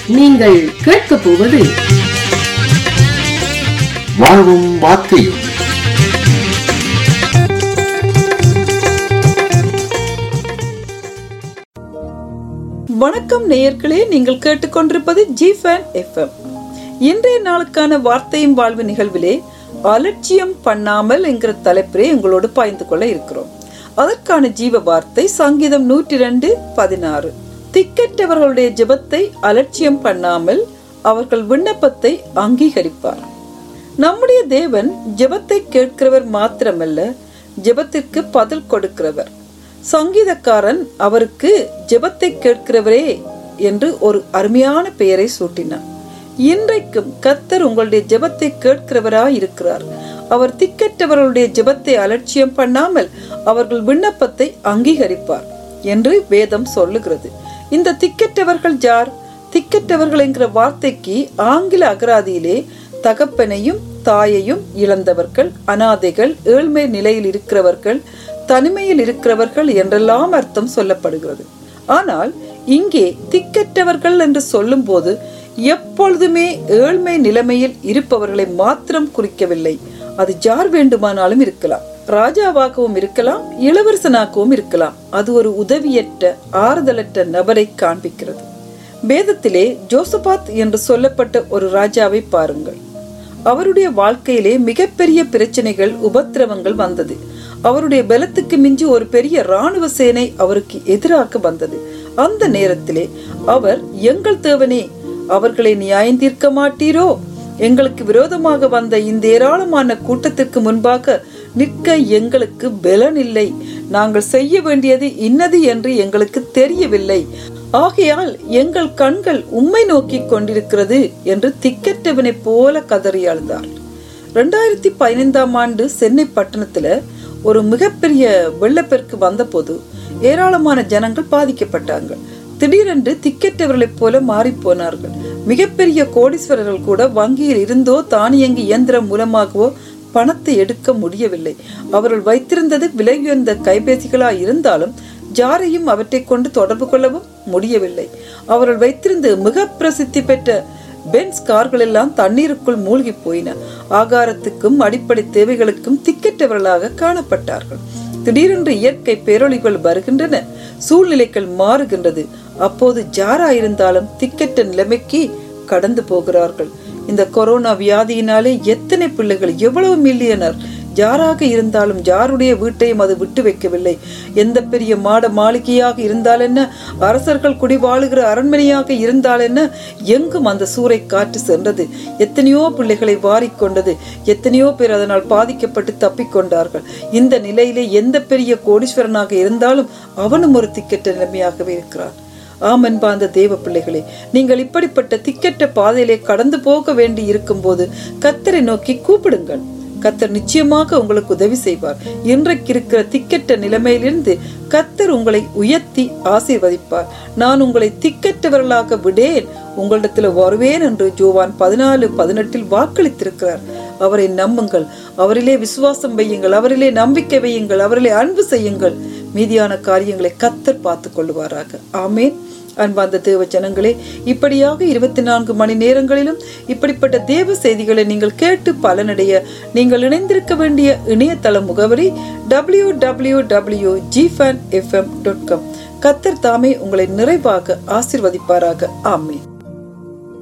நீங்கள் கேட்கப் போவது வாழ்வும் வார்த்தையும் வணக்கம் நேயர்களே நீங்கள் கேட்டுக்கொண்டிருப்பது ஜி ஃபேன் எஃப்எம் இன்றைய நாளுக்கான வார்த்தையும் வாழ்வு நிகழ்விலே அலட்சியம் பண்ணாமல் என்கிற தலைப்பிலே உங்களோடு பாய்ந்து கொள்ள இருக்கிறோம் அதற்கான ஜீவ வார்த்தை சங்கீதம் நூற்றி ரெண்டு பதினாறு திக்கற்றவர்களுடைய ஜெபத்தை அலட்சியம் பண்ணாமல் அவர்கள் விண்ணப்பத்தை அங்கீகரிப்பார் நம்முடைய தேவன் ஜெபத்தை கேட்கிறவர் மாத்திரமல்ல ஜெபத்திற்கு பதில் கொடுக்கிறவர் சங்கீதக்காரன் அவருக்கு ஜெபத்தை கேட்கிறவரே என்று ஒரு அருமையான பெயரை சூட்டினார் இன்றைக்கும் கத்தர் உங்களுடைய ஜெபத்தை கேட்கிறவராய் இருக்கிறார் அவர் திக்கற்றவர்களுடைய ஜெபத்தை அலட்சியம் பண்ணாமல் அவர்கள் விண்ணப்பத்தை அங்கீகரிப்பார் என்று வேதம் சொல்லுகிறது இந்த திக்கற்றவர்கள் யார் திக்கற்றவர்கள் என்கிற வார்த்தைக்கு ஆங்கில அகராதியிலே தகப்பனையும் தாயையும் இழந்தவர்கள் அனாதைகள் ஏழ்மை நிலையில் இருக்கிறவர்கள் தனிமையில் இருக்கிறவர்கள் என்றெல்லாம் அர்த்தம் சொல்லப்படுகிறது ஆனால் இங்கே திக்கற்றவர்கள் என்று சொல்லும்போது எப்பொழுதுமே ஏழ்மை நிலைமையில் இருப்பவர்களை மாத்திரம் குறிக்கவில்லை அது யார் வேண்டுமானாலும் இருக்கலாம் ராஜாவாகவும் இருக்கலாம் இளவரசனாகவும் இருக்கலாம் அது ஒரு உதவியற்ற ஆறுதலற்ற நபரை காண்பிக்கிறது வேதத்திலே ஜோசபாத் என்று சொல்லப்பட்ட ஒரு ராஜாவை பாருங்கள் அவருடைய வாழ்க்கையிலே மிகப்பெரிய பிரச்சனைகள் உபத்திரவங்கள் வந்தது அவருடைய பலத்துக்கு மிஞ்சி ஒரு பெரிய ராணுவ சேனை அவருக்கு எதிராக வந்தது அந்த நேரத்திலே அவர் எங்கள் தேவனே அவர்களை நியாயம் தீர்க்க மாட்டீரோ எங்களுக்கு விரோதமாக வந்த இந்த ஏராளமான கூட்டத்திற்கு முன்பாக நிற்க எங்களுக்கு பலன் இல்லை நாங்கள் செய்ய வேண்டியது இன்னது என்று எங்களுக்கு தெரியவில்லை ஆகையால் எங்கள் கண்கள் உம்மை நோக்கி கொண்டிருக்கிறது என்று திக்கற்றவனைப் போல கதறி அழுதார் ரெண்டாயிரத்தி பதினைந்தாம் ஆண்டு சென்னை பட்டணத்துல ஒரு மிகப்பெரிய வெள்ளப்பெருக்கு வந்தபோது ஏராளமான ஜனங்கள் பாதிக்கப்பட்டாங்க திடீரென்று திக்கெட்டவர்களைப் போல மாறி போனார்கள் மிகப்பெரிய கோடீஸ்வரர்கள் கூட வங்கியில் இருந்தோ தானியங்கி இயந்திரம் மூலமாகவோ பணத்தை எடுக்க முடியவில்லை அவர்கள் வைத்திருந்தது விலை உயர்ந்த கைபேசிகளா இருந்தாலும் ஜாரையும் அவற்றை கொண்டு தொடர்பு கொள்ளவும் முடியவில்லை அவர்கள் வைத்திருந்த மிக பிரசித்தி பெற்ற பென்ஸ் கார்கள் எல்லாம் தண்ணீருக்குள் மூழ்கி போயின ஆகாரத்துக்கும் அடிப்படை தேவைகளுக்கும் திக்கெட்டவர்களாக காணப்பட்டார்கள் திடீரென்று இயற்கை பேரொழிகள் வருகின்றன சூழ்நிலைகள் மாறுகின்றது அப்போது ஜாரா இருந்தாலும் திக்கெட்ட நிலைமைக்கு கடந்து போகிறார்கள் இந்த கொரோனா வியாதியினாலே எத்தனை பிள்ளைகள் எவ்வளவு மில்லியனர் யாராக இருந்தாலும் யாருடைய வீட்டையும் அது விட்டு வைக்கவில்லை எந்த பெரிய மாட மாளிகையாக இருந்தால் என்ன அரசர்கள் குடி வாழுகிற அரண்மனையாக இருந்தால் என்ன எங்கும் அந்த சூறை காற்று சென்றது எத்தனையோ பிள்ளைகளை வாரிக்கொண்டது எத்தனையோ பேர் அதனால் பாதிக்கப்பட்டு தப்பிக்கொண்டார்கள் இந்த நிலையிலே எந்த பெரிய கோடீஸ்வரனாக இருந்தாலும் அவனும் ஒரு திக்கெட்ட நிலைமையாகவே இருக்கிறான் ஆமன் பாந்த தேவ பிள்ளைகளே நீங்கள் இப்படிப்பட்ட திக்கெட்ட பாதையிலே கடந்து போக வேண்டி இருக்கும் போது கத்தரை நோக்கி கூப்பிடுங்கள் கத்தர் நிச்சயமாக உங்களுக்கு உதவி செய்வார் இன்றைக்கு இருக்கிற திக்கெட்ட நிலைமையிலிருந்து கத்தர் உங்களை உயர்த்தி ஆசீர்வதிப்பார் நான் உங்களை திக்கெட்டவர்களாக விடேன் உங்களிடத்துல வருவேன் என்று ஜோவான் பதினாலு பதினெட்டில் வாக்களித்திருக்கிறார் அவரை நம்புங்கள் அவரிலே விசுவாசம் வையுங்கள் அவரிலே நம்பிக்கை வையுங்கள் அவரிலே அன்பு செய்யுங்கள் மீதியான காரியங்களை கத்தர் பார்த்து கொள்ளுவாராக ஆமேன் அன்பார்ந்த தேவ ஜனங்களே இப்படியாக இருபத்தி நான்கு மணி நேரங்களிலும் இப்படிப்பட்ட தேவ செய்திகளை நீங்கள் கேட்டு பலனடைய நீங்கள் இணைந்திருக்க வேண்டிய இணையதள முகவரி டபிள்யூ டபிள்யூ டபிள்யூ ஜிஃபேன் எஃப்எம் டாட் காம் கத்தர் தாமே உங்களை நிறைவாக ஆசிர்வதிப்பாராக ஆமேன்